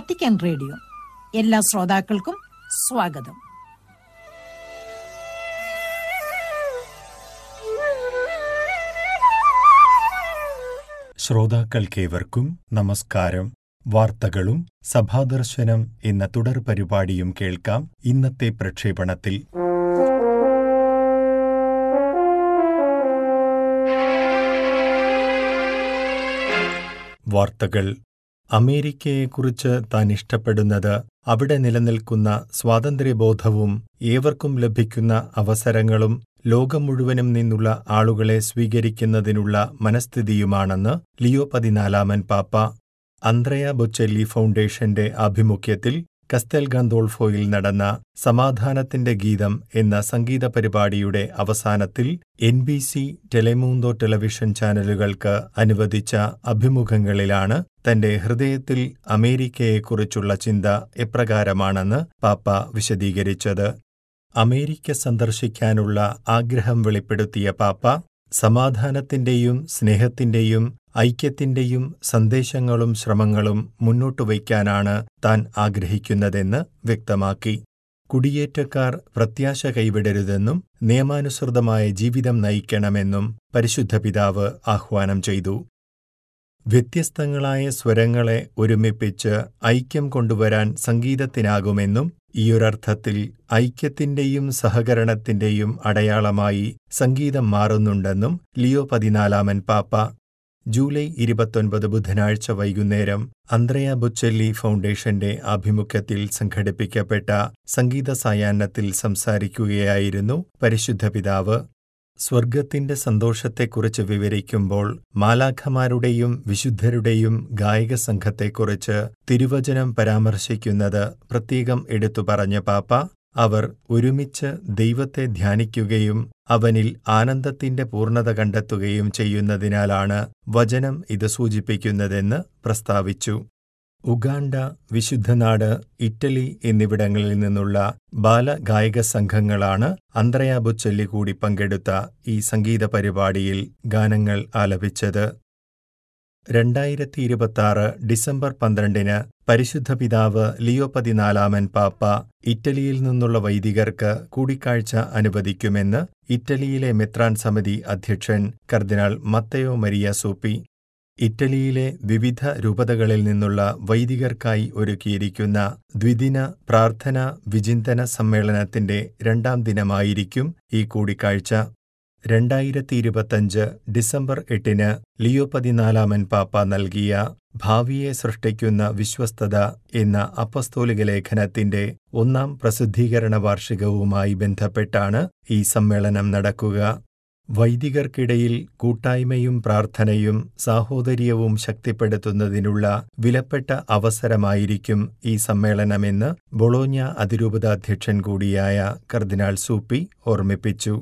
Vatican radio എല്ലാ ശ്രോതാക്കൾക്കും സ്വാഗതം ശ്രോതാക്കൾക്കേവർക്കും നമസ്കാരം വാർത്തകളും സഭാദർശനം എന്ന തുടർ പരിപാടിയും കേൾക്കാം ഇന്നത്തെ പ്രക്ഷേപണത്തിൽ വാർത്തകൾ അമേരിക്കയെക്കുറിച്ച് താൻ ഇഷ്ടപ്പെടുന്നത് അവിടെ നിലനിൽക്കുന്ന സ്വാതന്ത്ര്യബോധവും ഏവർക്കും ലഭിക്കുന്ന അവസരങ്ങളും ലോകം മുഴുവനും നിന്നുള്ള ആളുകളെ സ്വീകരിക്കുന്നതിനുള്ള മനസ്ഥിതിയുമാണെന്ന് ലിയോ പതിനാലാമൻ പാപ്പ അന്ത്രയ ബൊച്ചെല്ലി ഫൗണ്ടേഷന്റെ ആഭിമുഖ്യത്തിൽ കസ്തെൽ ഗാന്തോൾഫോയിൽ നടന്ന സമാധാനത്തിന്റെ ഗീതം എന്ന സംഗീത പരിപാടിയുടെ അവസാനത്തിൽ N B C Telemundo television ചാനലുകൾക്ക് അനുവദിച്ച അഭിമുഖങ്ങളിലാണ് തന്റെ ഹൃദയത്തിൽ അമേരിക്കയെക്കുറിച്ചുള്ള ചിന്ത എപ്രകാരമാണെന്ന് പാപ്പ വിശദീകരിച്ചത് അമേരിക്ക സന്ദർശിക്കാനുള്ള ആഗ്രഹം വെളിപ്പെടുത്തിയ പാപ്പ സമാധാനത്തിന്റെയും സ്നേഹത്തിന്റെയും ഐക്യത്തിന്റെയും സന്ദേശങ്ങളും ശ്രമങ്ങളും മുന്നോട്ടു വയ്ക്കാനാണ് താൻ ആഗ്രഹിക്കുന്നതെന്ന് വ്യക്തമാക്കി കുടിയേറ്റക്കാർ പ്രത്യാശ കൈവിടരുതെന്നും നിയമാനുസൃതമായ ജീവിതം നയിക്കണമെന്നും പരിശുദ്ധ പിതാവ് ആഹ്വാനം ചെയ്തു വ്യത്യസ്തങ്ങളായ സ്വരങ്ങളെ ഒരുമിപ്പിച്ച് ഐക്യം കൊണ്ടുവരാൻ സംഗീതത്തിനാകുമെന്നും ഈയൊരർത്ഥത്തിൽ ഐക്യത്തിന്റെയും സഹകരണത്തിന്റെയും അടയാളമായി സംഗീതം മാറുന്നുണ്ടെന്നും ലിയോ പതിനാലാമൻ പാപ്പ ജൂലൈ ഇരുപത്തൊൻപത് ബുധനാഴ്ച വൈകുന്നേരം അന്ത്രയ ബുച്ചെല്ലി ഫൗണ്ടേഷന്റെ ആഭിമുഖ്യത്തിൽ സംഘടിപ്പിക്കപ്പെട്ട സംഗീത സായാഹ്നത്തിൽ സംസാരിക്കുകയായിരുന്നു പരിശുദ്ധ പിതാവ് സ്വർഗത്തിന്റെ സന്തോഷത്തെക്കുറിച്ച് വിവരിക്കുമ്പോൾ മാലാഖമാരുടെയും വിശുദ്ധരുടെയും ഗായക സംഘത്തെക്കുറിച്ച് തിരുവചനം പരാമർശിക്കുന്നത് പ്രത്യേകം എടുത്തു പറഞ്ഞ പാപ്പ അവർ ഒരുമിച്ച് ദൈവത്തെ ധ്യാനിക്കുകയും അവനിൽ ആനന്ദത്തിന്റെ പൂർണ്ണത കണ്ടെത്തുകയും ചെയ്യുന്നതിനാലാണ് വചനം ഇത് സൂചിപ്പിക്കുന്നതെന്ന് പ്രസ്താവിച്ചു ഉഗാണ്ട വിശുദ്ധനാട് ഇറ്റലി എന്നിവിടങ്ങളിൽ നിന്നുള്ള ബാലഗായക സംഘങ്ങളാണ് അന്ത്രയാബുച്ചൊല്ലി കൂടി പങ്കെടുത്ത ഈ സംഗീത പരിപാടിയിൽ ഗാനങ്ങൾ ആലപിച്ചത് രണ്ടായിരത്തി ഇരുപത്തിയാറ് ഡിസംബർ പന്ത്രണ്ടിന് പരിശുദ്ധ പിതാവ് ലിയോ പതിനാലാമൻ പാപ്പ ഇറ്റലിയിൽ നിന്നുള്ള വൈദികർക്ക് കൂടിക്കാഴ്ച അനുവദിക്കുമെന്ന് ഇറ്റലിയിലെ മെത്രാൻ സമിതി അധ്യക്ഷൻ കർദിനാൾ മത്തയോ മരിയ സൂപ്പി ഇറ്റലിയിലെ വിവിധ രൂപതകളിൽ നിന്നുള്ള വൈദികർക്കായി ഒരുക്കിയിരിക്കുന്ന ദ്വിദിന പ്രാർത്ഥന വിചിന്തന സമ്മേളനത്തിന്റെ രണ്ടാം ദിനമായിരിക്കും ഈ കൂടിക്കാഴ്ച രണ്ടായിരത്തി ഇരുപത്തഞ്ച് ഡിസംബർ എട്ടിന് ലിയോ പതിനാലാമൻ പാപ്പ നൽകിയ ഭാവിയെ സൃഷ്ടിക്കുന്ന വിശ്വസ്തത എന്ന അപ്പസ്തോലിക ലേഖനത്തിന്റെ ഒന്നാം പ്രസിദ്ധീകരണ വാർഷികവുമായി ബന്ധപ്പെട്ടാണ് ഈ സമ്മേളനം നടക്കുക വൈദികർക്കിടയിൽ കൂട്ടായ്മയും പ്രാർത്ഥനയും സാഹോദര്യവും ശക്തിപ്പെടുത്തുന്നതിനുള്ള വിലപ്പെട്ട അവസരമായിരിക്കും ഈ സമ്മേളനമെന്ന് ബൊളോഞ്ഞ അതിരൂപതാധ്യക്ഷൻ കൂടിയായ കർദിനാൾ സൂപ്പി ഓർമ്മിപ്പിച്ചു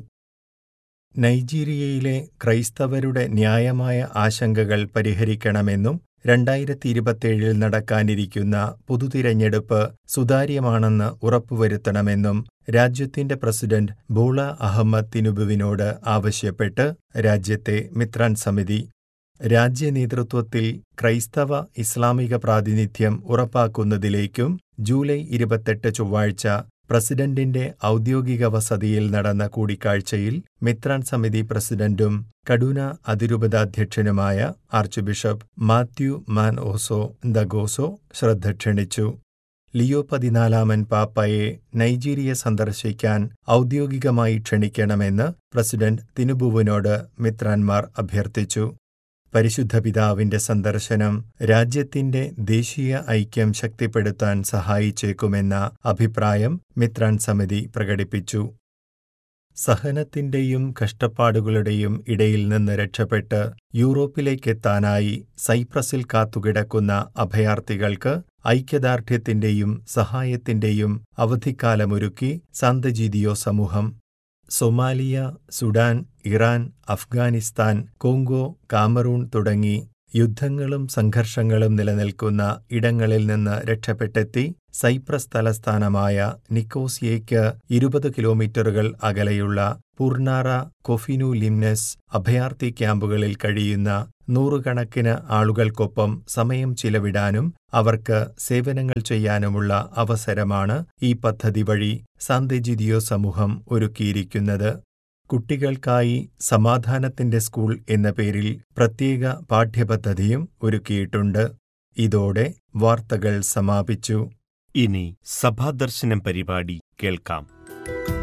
നൈജീരിയയിലെ ക്രൈസ്തവരുടെ ന്യായമായ ആശങ്കകൾ പരിഹരിക്കണമെന്നും രണ്ടായിരത്തി ഇരുപത്തിയേഴിൽ നടക്കാനിരിക്കുന്ന പൊതുതിരഞ്ഞെടുപ്പ് സുതാര്യമാണെന്ന് ഉറപ്പുവരുത്തണമെന്നും രാജ്യത്തിന്റെ പ്രസിഡന്റ് ബോള അഹമ്മദ് തിനുബുവിനോട് ആവശ്യപ്പെട്ട് രാജ്യത്തെ മിത്രാൻ സമിതി രാജ്യനേതൃത്വത്തിൽ ക്രൈസ്തവ ഇസ്ലാമിക പ്രാതിനിധ്യം ഉറപ്പാക്കുന്നതിലേക്കും ജൂലൈ ഇരുപത്തെട്ട് ചൊവ്വാഴ്ച പ്രസിഡന്റിന്റെ ഔദ്യോഗിക വസതിയിൽ നടന്ന കൂടിക്കാഴ്ചയിൽ മിത്രാൻ സമിതി പ്രസിഡന്റും കഡൂന അതിരൂപതാധ്യക്ഷനുമായ archbishop Matthew Man Oso Ndagoso ശ്രദ്ധ ക്ഷണിച്ചു ലിയോ പതിനാലാമൻ പാപ്പയെ നൈജീരിയ സന്ദർശിക്കാൻ ഔദ്യോഗികമായി ക്ഷണിക്കണമെന്ന് പ്രസിഡന്റ് തിനുബുവിനോട് മിത്രാൻമാർ അഭ്യർത്ഥിച്ചു പരിശുദ്ധ പിതാവിന്റെ സന്ദർശനം രാജ്യത്തിന്റെ ദേശീയ ഐക്യം ശക്തിപ്പെടുത്താൻ സഹായിച്ചേക്കുമെന്ന അഭിപ്രായം മിത്രാൻ സമിതി പ്രകടിപ്പിച്ചു സഹനത്തിന്റെയും കഷ്ടപ്പാടുകളുടെയും ഇടയിൽ നിന്ന് രക്ഷപ്പെട്ട് യൂറോപ്പിലേക്കെത്താനായി സൈപ്രസിൽ കാത്തുകിടക്കുന്ന അഭയാർത്ഥികൾക്ക് ഐക്യദാർഢ്യത്തിന്റെയും സഹായത്തിന്റെയും അവധിക്കാലമൊരുക്കി സാന്തജീതിയോ സമൂഹം Somalia Sudan Iran Afghanistan Congo Cameroon തുടങ്ങി യുദ്ധങ്ങളും സംഘർഷങ്ങളും നിലനിൽക്കുന്ന ഇടങ്ങളിൽ നിന്ന് രക്ഷപ്പെട്ടെത്തി സൈപ്രസ് തലസ്ഥാനമായ നിക്കോസിയയ്ക്ക് ഇരുപത് കിലോമീറ്ററുകൾ അകലെയുള്ള പൂർണാറ കൊഫിനു ലിംനസ് അഭയാർത്ഥി ക്യാമ്പുകളിൽ കഴിയുന്ന നൂറുകണക്കിന് ആളുകൾക്കൊപ്പം സമയം ചിലവിടാനും അവർക്ക് സേവനങ്ങൾ ചെയ്യാനുമുള്ള അവസരമാണ് ഈ പദ്ധതി വഴി സാന്തെജിദിയോ സമൂഹം ഒരുക്കിയിരിക്കുന്നത് കുട്ടികൾക്കായി സമാധാനത്തിന്റെ സ്കൂൾ എന്ന പേരിൽ പ്രത്യേക പാഠ്യപദ്ധതിയും ഒരുക്കിയിട്ടുണ്ട് ഇതോടെ വാർത്തകൾ സമാപിച്ചു ഇനി സഭാദർശനം പരിപാടി കേൾക്കാം